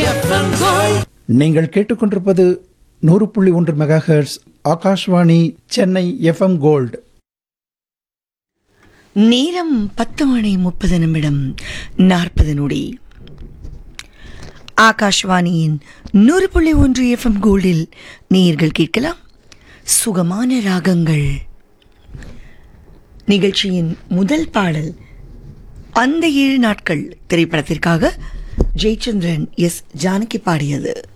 நீங்கள் கேட்டுக்கொண்டிருப்பது நூறு புள்ளி ஒன்று megahertz Akashvani Chennai FM gold நேரம் பத்து மணி முப்பது நிமிடம் நாற்பது நொடி ஆகாஷ்வாணியின் நூறு புள்ளி ஒன்று எஃப்எம் கோல்டில் நேயர்கள் கேட்கலாம் சுகமான ராகங்கள் நிகழ்ச்சியின் முதல் பாடல் அந்த ஏழு நாட்கள் திரைப்படத்திற்காக ஜெயச்சந்திரன் எஸ் ஜானகி பாடியது